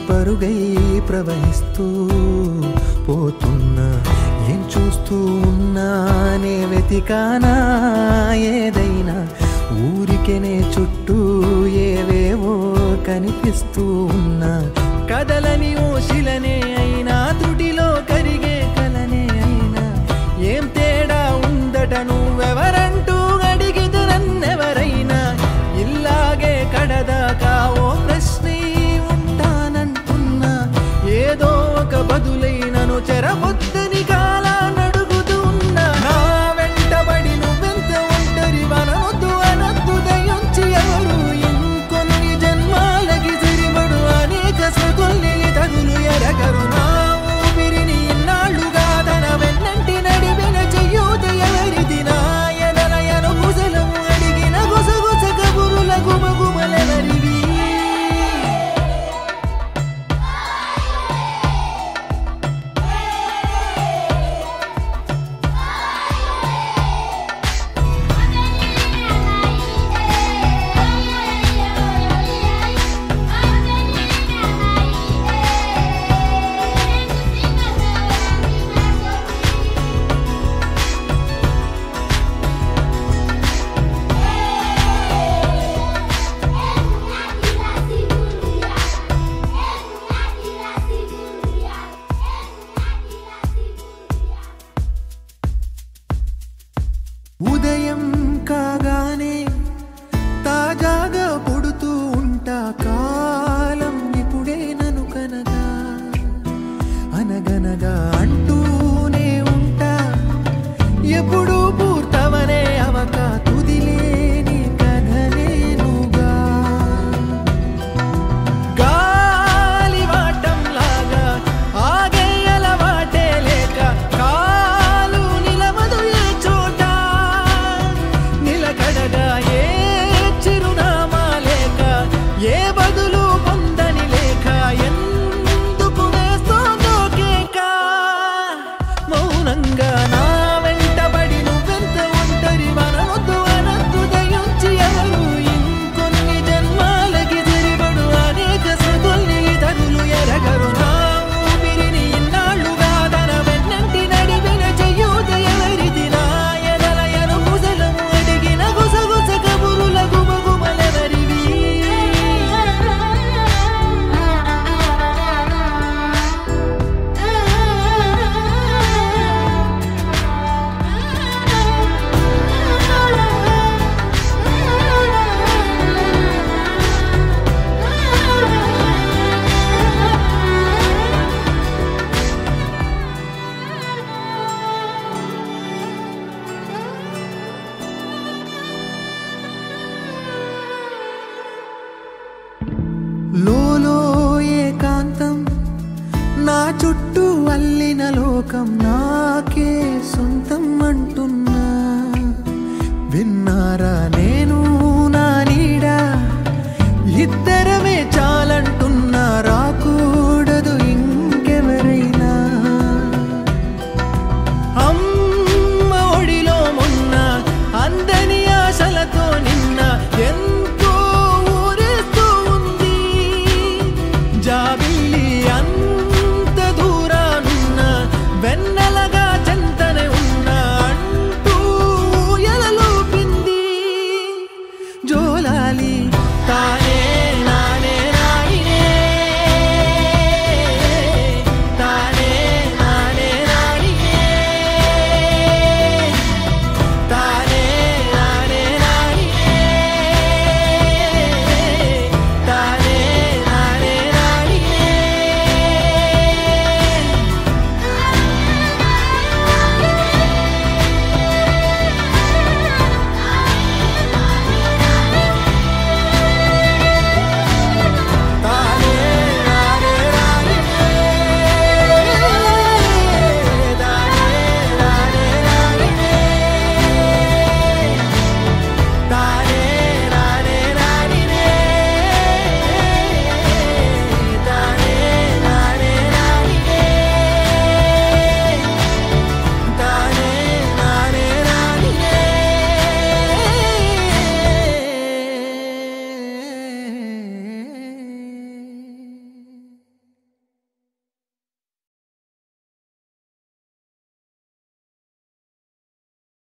పరుగై ప్రవహిస్తూ పోతున్నా ఏం చూస్తూ ఉన్నానే వెతికానా ఏదైనా ఊరికెనే చుట్టూ ఏవేవో కనిపిస్తూ ఉన్నా కదలని ఓశిలనే అయినా త్రుటిలో కరిగే కలనే అయినా ఏం తేడా ఉందట నువ్వెవరంటూ అడిగిదు నన్నెవరైనా ఇల్లాగే కడదాకా ఓ ప్రశ్నే ఉంటానంటున్నా ఏదో ఒక బదులైనను చెరబొద్దని కాలా నడుగుతూ ఉన్నా నా వెంటబడి నువ్వెంత ఒంటరి వనవద్దు అనద్దు దయించి ఎవరు ఇంకొన్ని జన్మాలకి సరిపడు అనేక సతుల్ని తగులు ఎరగరు నా ఊపిరిని ఇన్నాళ్ళుగా తన వెన్నంటి నడిపిన చెయ్యూత ఎవరిది నా ఎదలయను గుసలము అడిగిన గుసగుస కబురుల గుమగుమలెవరివి ఉదయం కాగానే తాజాగా పుడుతూ ఉంటా కాలం ఇప్పుడే నను కనగా అనగనగా అంటూనే ఉంటా ఎప్పుడు పూర్తవనే అవక తుదిలేని కథలేనుగా గాలివాటంలాగా ఆగే అలవాటే లేక కాలు నిలవదు ఏ చోట నిలకడగా ఏ చిరునామా లేక ఏ బదులు పొందని లేక ఎందుకు వేస్తోందో కేక మౌనంగా నా వెంటబడి నువ్వెంత ఒంటరి మనవద్దు అనద్దు దయించి ఎవరు ఇంకొన్ని జన్మాలకి తిరిగడు అనేక సతుల్ని తగులు ఎరగరు నా ఊపిరిని ఇన్నాళ్ళుగా తన వెన్నంటి నడిపిన చెయ్యూత ఎవరిది నా ఎదలయను గుసలము అడిగిన గుసగుస కబురుల గుమగుమలెవరివి లోలో ఏకాంతం నా చుట్టూ అల్లిన లోకం